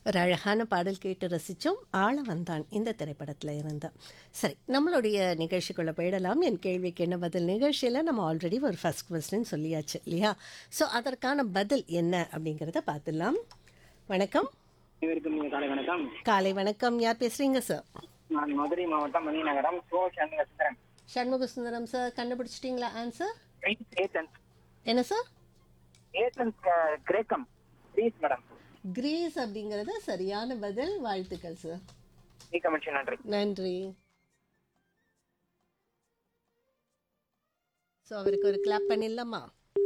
ஒரு அழகான பாடல் கேட்டு ரசித்தோம் ஆள வந்தான் இந்த திரைப்படத்தில் இருந்து சரி நம்மளுடைய நிகழ்ச்சிக்குள்ளே போயிடலாம் என் கேள்விக்கு என்ன பதில் நிகழ்ச்சியில் நம்ம ஆல்ரெடி ஒரு ஃபர்ஸ்ட் கொஸ்டின் சொல்லியாச்சு இல்லையா ஸோ அதற்கான பதில் என்ன அப்படிங்கிறத பார்த்துடலாம் வணக்கம் அனைவருக்கும் இனிய காலை வணக்கம் காலை வணக்கம் யார் பேசுகிறீங்க சார் நான் மதுரை மாவட்டம் Maninagaram so Shanmuga Sundaram Shanmuga Sundaram sir கண்டுபிடிச்சிட்டிங்களா ஆன்சர் ஏத்தன்ஸ் என்ன சார் ஏத்தன்ஸ் அஹ், கிரேக்கம் ப்ளீஸ் மேடம் கிரீஸ் அப்படிங்கிறது சரியான பதில் வாழ்த்துக்கள் சார் மிக்க மகிழ்ச்சி நன்றி நன்றி ஸோ அவருக்கு ஒரு கிளாப் பண்ணிடலாமா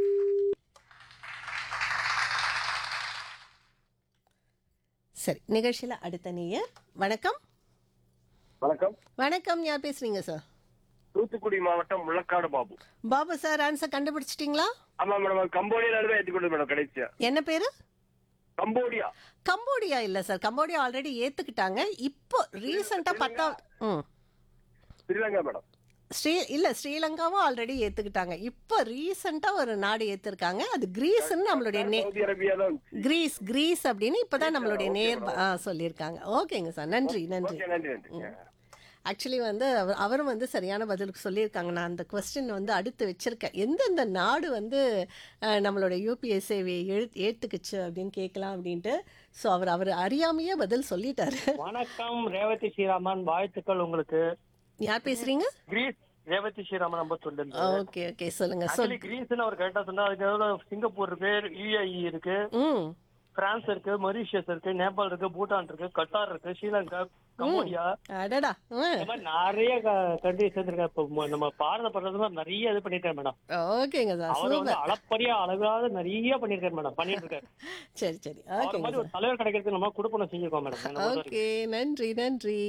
சரி நிகழ்ச்சியில் அடுத்த நீயர் வணக்கம் வணக்கம் வணக்கம் யார் பேசுறீங்க சார் தூத்துக்குடி மாவட்டம் முள்ளக்காடு பாபு பாபு சார் ஆன்சர் கண்டுபிடிச்சிட்டிங்களா ஆமா மேடம் கம்போடியால தான் ஏற்றுக்கொண்டு மேடம் கடைசியா என்ன பேரு கம்போடியா கம்போடியா இல்லை சார் கம்போடியா ஆல்ரெடி ஏற்றுக்கிட்டாங்க இப்போ ரீசெண்டாக பத்தாவது ம் ஸ்ரீலங்கா மேடம் ஸ்ரீ இல்லை ஸ்ரீலங்காவும் ஆல்ரெடி ஏற்றுக்கிட்டாங்க இப்போ ரீசெண்டாக ஒரு நாடு ஏற்றுருக்காங்க அது கிரீஸ்ன்னு நம்மளுடைய நே சவுதி அரேபியா தான் கிரீஸ் கிரீஸ் அப்படின்னு இப்போ தான் நம்மளுடைய நேர் ஆ சொல்லியிருக்காங்க ஓகேங்க சார் நன்றி நன்றி ஓகே நன்றி நன்றி ஆக்சுவலி வந்து அவர் அவரும் வந்து சரியான பதிலுக்கு சொல்லியிருக்காங்க நான் அந்த கொஸ்டின் வந்து அடுத்து வச்சிருக்கேன் எந்தெந்த நாடு வந்து அஹ், நம்மளோட யூபிஎஸ் சேவையை எழு ஏற்றுக்குச்சு அப்படின்னு கேட்கலாம் அப்படின்ட்டு ஸோ அவர் அவர் அறியாமையே பதில் சொல்லிட்டாரு வணக்கம் ரேவதி ஸ்ரீராமன் வாழ்த்துக்கள் உங்களுக்கு யார் பேசுறீங்க கிரீஸ் ரேவதி ஸ்ரீராமன் நம்ம சொல்லுங்க ஓகே ஓகே சொல்லுங்க சொல் ஆக்சுவலி கிரீஸ்னு அவர் கரெக்டா சொன்னா அதுக்கு எவ்வளவு சிங்கப்பூர் இருக்கு யுஏஇ இருக்கு ம் பிரான்ஸ் இருக்கு மொரீஷியஸ் இருக்கு நேபாள் இருக்கு பூட்டான் இருக்கு கட்டார் இருக்கு ஸ்ரீலங்கா கம்போடியா அடடா ம் இந்த மாதிரி நிறைய கண்ட்ரி சேர்ந்திருக்காரு இப்போ ம- நம்ம பாரத பிரதமர் நிறைய இது பண்ணிருக்காரு மேடம் ஓகேங்க சார் அவர் வந்து சூப்பர் அளப்பரியா அழகாத நிறைய பண்ணிருக்காரு மேடம் பண்ணிட்டு இருக்காரு சரி சரி அவர் ஓகேங்க மாதிரி ஒரு தலைவர் கிடைக்கிறதுக்கு நம்ம கொடுப்பணும் செஞ்சிருக்கோம் மேடம் என்னை பொறுத்த வரைக்கும். ஓகே நன்றி நன்றி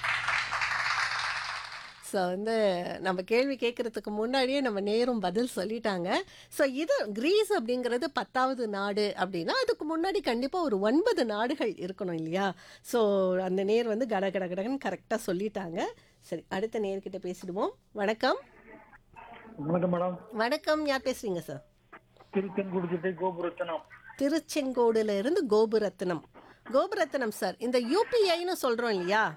ஸோ வந்து நம்ம கேள்வி கேட்கறதுக்கு முன்னாடியே நம்ம நேரும் பதில் சொல்லிட்டாங்க ஸோ இது கிரீஸ் அப்படிங்கிறது பத்தாவது நாடு அப்படின்னா அதுக்கு முன்னாடி கண்டிப்பாக ஒரு ஒன்பது நாடுகள் இருக்கணும் இல்லையா ஸோ அந்த நேர் வந்து கட கட கடகன்னு கரெக்டாக சொல்லிட்டாங்க சரி அடுத்த நேர்கிட்ட பேசிடுவோம் வணக்கம் வணக்கம் மேடம் வணக்கம் யார் பேசுறீங்க சார் திருச்செங்குடிச்சிட்டை கோபுரத்தனம் திருச்செங்கோடுல இருந்து கோபுரத்னம் கோபுரத்னம் சார் இந்த யூபிஐன்னு சொல்கிறோம் இல்லையா